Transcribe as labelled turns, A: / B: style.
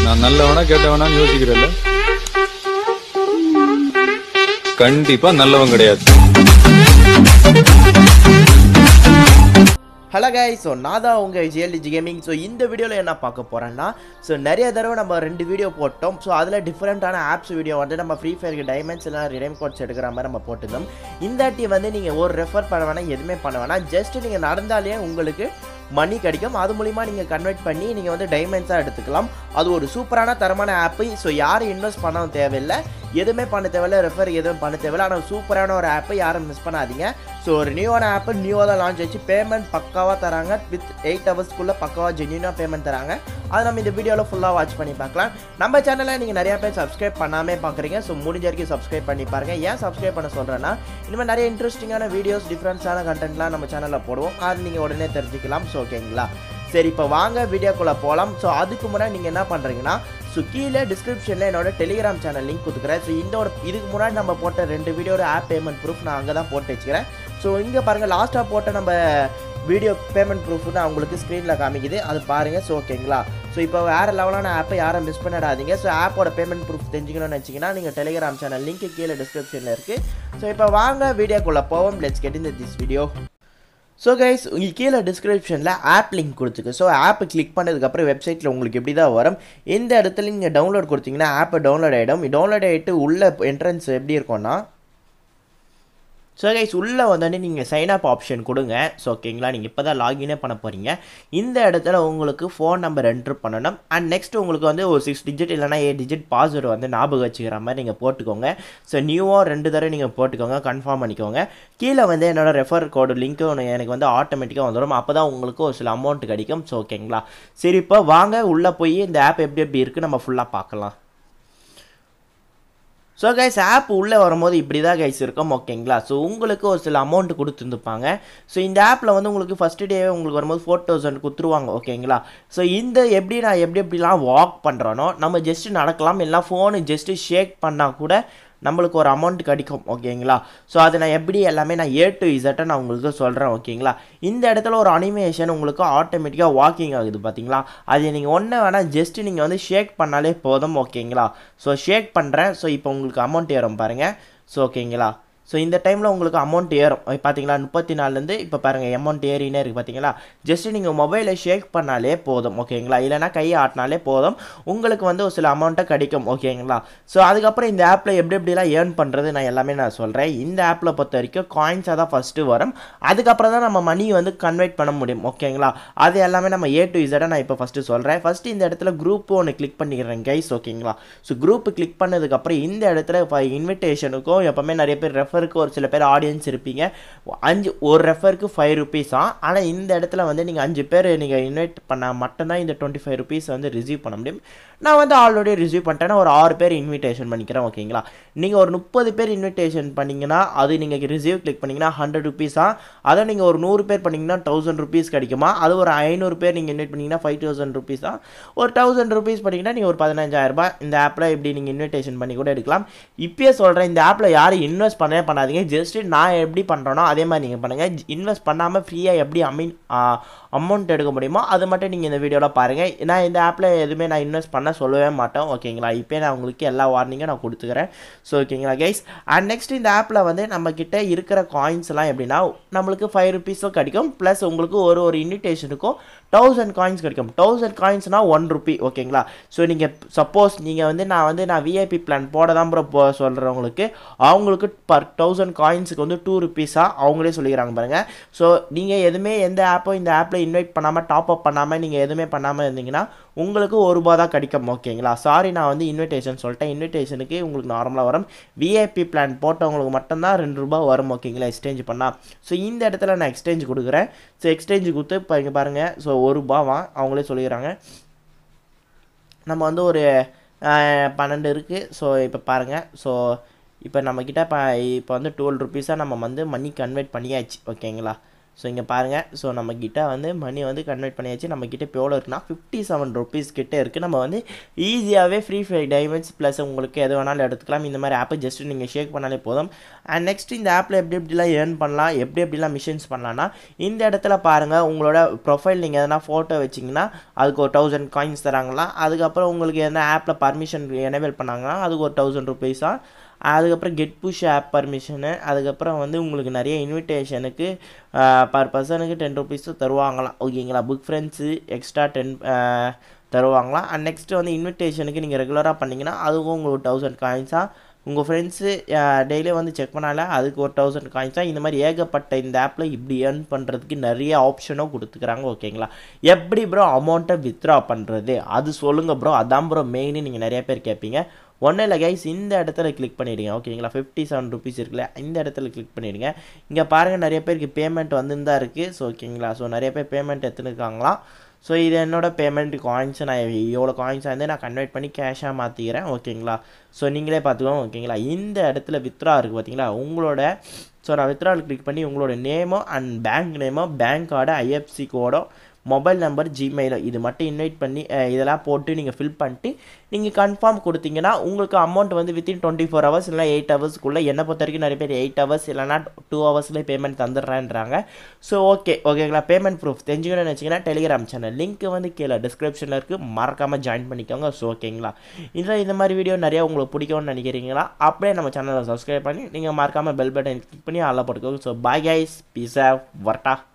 A: நான் நல்லவனா கேட்டவனான்னு யோசிக்கிறல்ல கண்டிப்பா நல்லவன் கிடையாது
B: ஹலோ guys ஸோ நான் தான் உங்கள் ஜிஎல்டிஜி கேமிங் ஸோ இந்த வீடியோவில் என்ன பார்க்க போகிறேன்னா ஸோ நிறைய தடவை நம்ம ரெண்டு வீடியோ போட்டோம் ஸோ அதில் டிஃப்ரெண்ட்டான ஆப்ஸ் வீடியோ வந்து நம்ம ஃப்ரீ ஃபயருக்கு டைமண்ட்ஸ் எல்லாம் ரிடைம் கோட்ஸ் எடுக்கிற மாதிரி நம்ம போட்டிருந்தோம் இந்த வாட்டி வந்து நீங்கள் ஒரு ரெஃபர் பண்ண வேணாம் எதுவுமே பண்ண வேணாம் ஜஸ்ட் நீங்கள் நடந்தாலே உங்களுக்கு மணி கிடைக்கும் அது மூலிமா நீங்கள் கன்வெர்ட் பண்ணி நீங்கள் வந்து டைமண்ட்ஸாக எடுத்துக்கலாம் அது ஒரு சூப்பரான தரமான ஆப்பு ஸோ யாரும் இன்வெஸ்ட் பண்ணவும் தேவையில்லை எதுவுமே பண்ண தேவையில்ல ரெஃபர் எதுவும் பண்ண தேவையில்ல ஆனால் சூப்பரான ஒரு ஆப்பு யாரும் மிஸ் பண்ணாதீங்க ஸோ ஒரு நியூவான ஆப்பு நியூவாக தான் லான்ச் ஆச்சு பேமெண்ட் பக்காவாக தராங்க வித் எயிட் ஹவர்ஸ்க்குள்ளே பக்காவாக ஜென்யூனாக பேமெண்ட் தராங்க அதை நம்ம இந்த வீடியோவில் ஃபுல்லாக வாட்ச் பண்ணி பார்க்கலாம் நம்ம சேனலை நீங்கள் நிறையா பேர் சப்ஸ்கிரைப் பண்ணாமே பார்க்குறீங்க ஸோ முடிஞ்ச வரைக்கும் சப்ஸ்கிரைப் பண்ணி பாருங்க ஏன் சப்ஸ்கிரைப் பண்ண சொல்கிறேன்னா இனிமேல் நிறைய இன்ட்ரெஸ்டிங்கான வீடியோஸ் டிஃப்ரெண்ட்ஸான கண்டென்ட்லாம் நம்ம சேனலில் போடுவோம் அது நீங்கள் உடனே தெரிஞ்சுக்கலாம் ஸோ ஓகேங்களா சரி இப்போ வாங்க வீடியோக்குள்ளே போகலாம் ஸோ அதுக்கு முன்னாடி நீங்கள் என்ன பண்ணுறீங்கன்னா ஸோ கீழே டிஸ்கிரிப்ஷனில் என்னோட டெலிகிராம் சேனல் லிங்க் கொடுத்துக்கிறேன் ஸோ இந்த ஒரு இதுக்கு முன்னாடி நம்ம போட்ட ரெண்டு வீடியோட ஆப் பேமெண்ட் ப்ரூஃப் நான் அங்கே தான் போட்டு வச்சுக்கிறேன் ஸோ இங்கே பாருங்கள் லாஸ்ட்டாக போட்ட நம்ம வீடியோ பேமெண்ட் ப்ரூஃப் தான் உங்களுக்கு ஸ்க்ரீனில் காமிக்குது அது பாருங்கள் ஸோ ஓகேங்களா ஸோ இப்போ வேறு லெவலான ஆப்பை யாரும் மிஸ் பண்ணிடாதீங்க ஸோ ஆப்போட பேமெண்ட் ப்ரூஃப் தெரிஞ்சுக்கணும்னு வச்சிங்கன்னா நீங்கள் டெலிகிராம் சேனல் லிங்க் கீழே டிஸ்கிரிப்ஷனில் இருக்குது ஸோ இப்போ வாங்க வீடியோக்குள்ளே போவோம் லெட்ஸ் கெட் இந்த திஸ் வீடியோ ஸோ கைஸ் இங்கே கீழே டிஸ்கிரிப்ஷனில் ஆப் லிங்க் கொடுத்துருக்கு ஸோ ஆப்பை கிளிக் பண்ணதுக்கப்புறம் வெப்சைட்டில் உங்களுக்கு எப்படி தான் வரும் இந்த இடத்துல நீங்கள் டவுன்லோட் கொடுத்தீங்கன்னா ஆப்பை டவுன்லோட் ஆகிடும் டவுன்லோட் ஆகிட்டு உள்ள என்ட்ரன்ஸ் எப்படி இருக்கும்னா ஸோ கைஸ் உள்ளே வந்தோடனே நீங்கள் சைன் அப் ஆப்ஷன் கொடுங்க ஸோ ஓகேங்களா நீங்கள் இப்போ தான் லாகினே பண்ண போகிறீங்க இந்த இடத்துல உங்களுக்கு ஃபோன் நம்பர் என்ட்ரு பண்ணணும் அண்ட் நெக்ஸ்ட் உங்களுக்கு வந்து ஒரு சிக்ஸ் டிஜிட் இல்லைனா எயிட் டிஜிட் பாஸ்வேர்டு வந்து ஞாபகம் வச்சுக்கிற மாதிரி நீங்கள் போட்டுக்கோங்க ஸோ நியூவாக ரெண்டு தடவை நீங்கள் போட்டுக்கோங்க கன்ஃபார்ம் பண்ணிக்கோங்க கீழே வந்து என்னோட ரெஃபர் கோடு லிங்க்கு எனக்கு வந்து ஆட்டோமேட்டிக்காக வந்துடும் அப்போ தான் உங்களுக்கு ஒரு சில அமௌண்ட் கிடைக்கும் ஸோ ஓகேங்களா சரி இப்போ வாங்க உள்ளே போய் இந்த ஆப் எப்படி எப்படி இருக்குது நம்ம ஃபுல்லாக பார்க்கலாம் ஸோ கைஸ் ஆப் உள்ளே வரும்போது இப்படி தான் கைஸ் இருக்கும் ஓகேங்களா ஸோ உங்களுக்கு ஒரு சில அமௌண்ட் கொடுத்துருந்துப்பாங்க ஸோ இந்த ஆப்பில் வந்து உங்களுக்கு ஃபஸ்ட்டு டே உங்களுக்கு வரும்போது ஃபோர் தௌசண்ட் கொடுத்துருவாங்க ஓகேங்களா ஸோ இந்த எப்படி நான் எப்படி எப்படிலாம் வாக் பண்ணுறேனோ நம்ம ஜஸ்ட்டு நடக்கலாம் இல்லை ஃபோனு ஜஸ்ட்டு ஷேக் பண்ணால் கூட நம்மளுக்கு ஒரு அமௌண்ட் கிடைக்கும் ஓகேங்களா ஸோ அதை நான் எப்படி எல்லாமே நான் ஏ டு இசட்டை நான் உங்களுக்கு சொல்கிறேன் ஓகேங்களா இந்த இடத்துல ஒரு அனிமேஷன் உங்களுக்கு ஆட்டோமேட்டிக்காக வாக்கிங் ஆகுது பார்த்தீங்களா அது நீங்கள் ஒன்று வேணால் ஜஸ்ட்டு நீங்கள் வந்து ஷேக் பண்ணாலே போதும் ஓகேங்களா ஸோ ஷேக் பண்ணுறேன் ஸோ இப்போ உங்களுக்கு அமௌண்ட் ஏறும் பாருங்கள் ஸோ ஓகேங்களா ஸோ இந்த டைமில் உங்களுக்கு அமௌண்ட் ஏறும் பார்த்தீங்களா முப்பத்தி நாலுலேருந்து இப்போ பாருங்கள் அமௌண்ட் ஏறினே இருக்குது பார்த்தீங்களா ஜஸ்ட் நீங்கள் மொபைலை ஷேக் பண்ணாலே போதும் ஓகேங்களா இல்லைனா கையை ஆட்டினாலே போதும் உங்களுக்கு வந்து ஒரு சில அமௌண்ட்டை கிடைக்கும் ஓகேங்களா ஸோ அதுக்கப்புறம் இந்த ஆப்பில் எப்படி எப்படிலாம் ஏர்ன் பண்ணுறது நான் எல்லாமே நான் சொல்கிறேன் இந்த ஆப்பில் பொறுத்த வரைக்கும் காயின்ஸாக தான் ஃபஸ்ட்டு வரும் அதுக்கப்புறம் தான் நம்ம மணி வந்து கன்வெர்ட் பண்ண முடியும் ஓகேங்களா அது எல்லாமே நம்ம ஏ டு இசடாக நான் இப்போ ஃபஸ்ட்டு சொல்கிறேன் ஃபஸ்ட்டு இந்த இடத்துல குரூப் ஒன்று கிளிக் பண்ணிக்கிறேன் கைஸ் ஓகேங்களா ஸோ குரூப் கிளிக் பண்ணதுக்கப்புறம் இந்த இடத்துல இப்போ இன்விடேஷனுக்கும் எப்போவுமே நிறைய பேர் ரெஃபருக்கு ஒரு சில பேர் ஆடியன்ஸ் இருப்பீங்க அஞ்சு ஒரு ரெஃபருக்கு ஃபைவ் ருபீஸ் தான் ஆனால் இந்த இடத்துல வந்து நீங்கள் அஞ்சு பேர் நீங்கள் இன்வைட் பண்ணால் மட்டும்தான் இந்த டுவெண்ட்டி ஃபைவ் ருபீஸ் வந்து ரிசீவ் பண்ண முடியும் நான் வந்து ஆல்ரெடி ரிசீவ் பண்ணிட்டேன்னா ஒரு ஆறு பேர் இன்விடேஷன் பண்ணிக்கிறேன் ஓகேங்களா நீங்கள் ஒரு முப்பது பேர் இன்விடேஷன் பண்ணிங்கன்னா அது நீங்கள் ரிசீவ் கிளிக் பண்ணிங்கன்னா ஹண்ட்ரட் ருபீஸ் தான் அதை நீங்கள் ஒரு நூறு பேர் பண்ணிங்கன்னா தௌசண்ட் ருபீஸ் கிடைக்குமா அது ஒரு ஐநூறு பேர் நீங்கள் இன்வைட் பண்ணிங்கன்னா ஃபைவ் தௌசண்ட் ருபீஸ் தான் ஒரு தௌசண்ட் ருபீஸ் பண்ணிங்கன்னா நீங்கள் ஒரு பதினஞ்சாயிரரூபா இந்த ஆப்பில் இப்படி நீங்கள் இன்விடேஷன் பண்ணி கூட எடுக்கலாம் இப்பயே சொல்கிறேன் இந்த ஆப்பில் யாரும் இன்வெஸ்ட் பண்ணவே பண்ணாதீங்க ஜஸ்ட் நான் எப்படி பண்ணுறேனோ அதே மாதிரி நீங்கள் பண்ணுங்கள் இன்வெஸ்ட் பண்ணாமல் ஃப்ரீயாக எப்படி அமீன் அமௌண்ட் எடுக்க முடியுமோ அது மட்டும் நீங்கள் இந்த வீடியோவில் பாருங்கள் நான் இந்த ஆப்பில் எதுவுமே நான் இன்வெஸ்ட் பண்ண சொல்லவே மாட்டேன் ஓகேங்களா இப்போ நான் உங்களுக்கு எல்லா வார்னிங்கும் நான் கொடுத்துக்கிறேன் ஸோ ஓகேங்களா கைஸ் அண்ட் நெக்ஸ்ட் இந்த ஆப்பில் வந்து நம்மக்கிட்ட இருக்கிற காயின்ஸ்லாம் எப்படின்னா நம்மளுக்கு ஃபைவ் ருபீஸும் கிடைக்கும் ப்ளஸ் உங்களுக்கு ஒரு ஒரு இன்விடேஷனுக்கும் தௌசண்ட் காயின்ஸ் கிடைக்கும் தௌசண்ட் காயின்ஸ்னால் ஒன் ருபி ஓகேங்களா ஸோ நீங்கள் சப்போஸ் நீங்கள் வந்து நான் வந்து நான் விஐபி பிளான் போட தான் ப்ரோ போ சொல்கிறவங்களுக்கு அவங்களுக்கு பர் தௌசண்ட் காயின்ஸுக்கு வந்து டூ ருபீஸாக அவங்களே சொல்லிக்கிறாங்க பாருங்கள் ஸோ நீங்கள் எதுவுமே எந்த ஆப்போ இந்த ஆப்பில் இன்வைட் பண்ணாமல் டாப் அப் பண்ணாமல் நீங்கள் எதுவுமே பண்ணாமல் இருந்தீங்கன்னா உங்களுக்கு ஒரு ரூபா தான் கிடைக்கும் ஓகேங்களா சாரி நான் வந்து இன்விடேஷன் சொல்லிட்டேன் இன்விடேஷனுக்கு உங்களுக்கு நார்மலாக வரும் விஐபி பிளான் போட்டவங்களுக்கு மட்டும்தான் ரெண்டு ரூபா வரும் ஓகேங்களா எக்ஸ்சேஞ்ச் பண்ணால் ஸோ இந்த இடத்துல நான் எக்ஸ்சேஞ்ச் கொடுக்குறேன் ஸோ எக்ஸ்சேஞ்ச் கொடுத்து இப்போ இங்கே பாருங்கள் ஸோ ஒரு ரூபாவா அவங்களே சொல்லிக்கிறாங்க நம்ம வந்து ஒரு பன்னெண்டு இருக்குது ஸோ இப்போ பாருங்கள் ஸோ இப்போ நம்மக்கிட்ட இப்போ இப்போ வந்து டுவெல் ருபீஸாக நம்ம வந்து மணி கன்வெர்ட் பண்ணியாச்சு ஓகேங்களா ஸோ இங்கே பாருங்கள் ஸோ நம்மக்கிட்ட வந்து மணி வந்து கன்வெர்ட் பண்ணியாச்சு நம்மக்கிட்ட இப்போ எவ்வளோ இருக்குன்னா ஃபிஃப்டி செவன் ருபீஸ் கிட்டே இருக்குது நம்ம வந்து ஈஸியாகவே ஃப்ரீ ஃபயர் டைமண்ட்ஸ் ப்ளஸ் உங்களுக்கு எது வேணாலும் எடுத்துக்கலாம் இந்த மாதிரி ஆப்பை ஜஸ்ட் நீங்கள் ஷேக் பண்ணாலே போதும் அண்ட் நெக்ஸ்ட் இந்த ஆப்பில் எப்படி எப்படிலாம் ஏர்ன் பண்ணலாம் எப்படி எப்படிலாம் மிஷின்ஸ் பண்ணலாம்னா இந்த இடத்துல பாருங்கள் உங்களோட ப்ரொஃபைல் நீங்கள் எதனா ஃபோட்டோ வச்சிங்கன்னா அதுக்கு ஒரு தௌசண்ட் காயின்ஸ் தராங்களாம் அதுக்கப்புறம் உங்களுக்கு எதனா ஆப்பில் பர்மிஷன் எனேபிள் பண்ணாங்கன்னா அதுக்கு ஒரு தௌசண்ட் ருபீஸாக அதுக்கப்புறம் கெட் புஷ் ஆப் பர்மிஷனு அதுக்கப்புறம் வந்து உங்களுக்கு நிறைய இன்விடேஷனுக்கு பர் பர்சனுக்கு டென் ருபீஸ் தருவாங்களாம் ஓகேங்களா புக் ஃப்ரெண்ட்ஸு எக்ஸ்ட்ரா டென் தருவாங்களாம் அண்ட் நெக்ஸ்ட்டு வந்து இன்விடேஷனுக்கு நீங்கள் ரெகுலராக பண்ணிங்கன்னா அதுக்கும் உங்களுக்கு தௌசண்ட் காயின்ஸாக உங்கள் ஃப்ரெண்ட்ஸு டெய்லியும் வந்து செக் பண்ணால அதுக்கு ஒரு தௌசண்ட் காயின்ஸாக இந்த மாதிரி ஏகப்பட்ட இந்த ஆப்பில் இப்படி ஏர்ன் பண்ணுறதுக்கு நிறைய ஆப்ஷனும் கொடுத்துக்கிறாங்க ஓகேங்களா எப்படி ப்ரோ அமௌண்ட்டை வித்ட்ரா பண்ணுறது அது சொல்லுங்கள் ப்ரோ அதான் ப்ரோ மெயின்னு நீங்கள் நிறைய பேர் கேட்பீங்க ஒன்றும் இல்லை கைஸ் இந்த இடத்துல கிளிக் பண்ணிவிடுங்க ஓகேங்களா ஃபிஃப்டி செவன் ருபீஸ் இருக்குல்ல இந்த இடத்துல கிளிக் பண்ணிவிடுங்க இங்கே பாருங்கள் நிறைய பேருக்கு பேமெண்ட் வந்து தான் இருக்குது ஸோ ஓகேங்களா ஸோ நிறைய பேர் பேமெண்ட் எடுத்துருக்காங்களாம் ஸோ இது என்னோட பேமெண்ட் காயின்ஸை நான் எவ்வளோ காயின்ஸாக வந்து நான் கன்வெர்ட் பண்ணி கேஷாக மாற்றிக்கிறேன் ஓகேங்களா ஸோ நீங்களே பார்த்துக்கோங்க ஓகேங்களா இந்த இடத்துல வித்ரா இருக்குது பார்த்தீங்களா உங்களோட ஸோ நான் வித்ராவில் கிளிக் பண்ணி உங்களோட நேமோ அண்ட் பேங்க் நேமோ பேங்க்கோட ஐஎஃப்சி கோடோ மொபைல் நம்பர் ஜிமெயில் இது மட்டும் இன்வைட் பண்ணி அஹ், இதெல்லாம் போட்டு நீங்கள் ஃபில் பண்ணிட்டு நீங்கள் கன்ஃபார்ம் கொடுத்தீங்கன்னா உங்களுக்கு அமௌண்ட் வந்து வித்தின் டுவெண்ட்டி ஃபோர் ஹவர்ஸ் இல்லை எயிட் ஹவர்ஸ்க்குள்ளே என்னை பொறுத்த வரைக்கும் நிறைய பேர் எயிட் ஹவர்ஸ் இல்லைனா டூ ஹவர்ஸ்லேயே பேமெண்ட் தந்துடுறேன்றாங்க ஸோ ஓகே ஓகேங்களா பேமெண்ட் ப்ரூஃப் தெரிஞ்சுக்கணும்னு வச்சிங்கன்னா டெலிகிராம் சேனல் லிங்க் வந்து கீழே டிஸ்கிரிப்ஷனில் இருக்குது மறக்காமல் ஜாயின் பண்ணிக்கோங்க ஸோ ஓகேங்களா இதில் இந்த மாதிரி வீடியோ நிறையா உங்களுக்கு பிடிக்கும்னு நினைக்கிறீங்களா அப்படியே நம்ம சேனலை சப்ஸ்கிரைப் பண்ணி நீங்கள் மறக்காமல் பெல் பட்டன் கிளிக் பண்ணி ஆளில் போட்டுக்கோங்க ஸோ பாய் கைஸ் பீஸா வர்ட்டா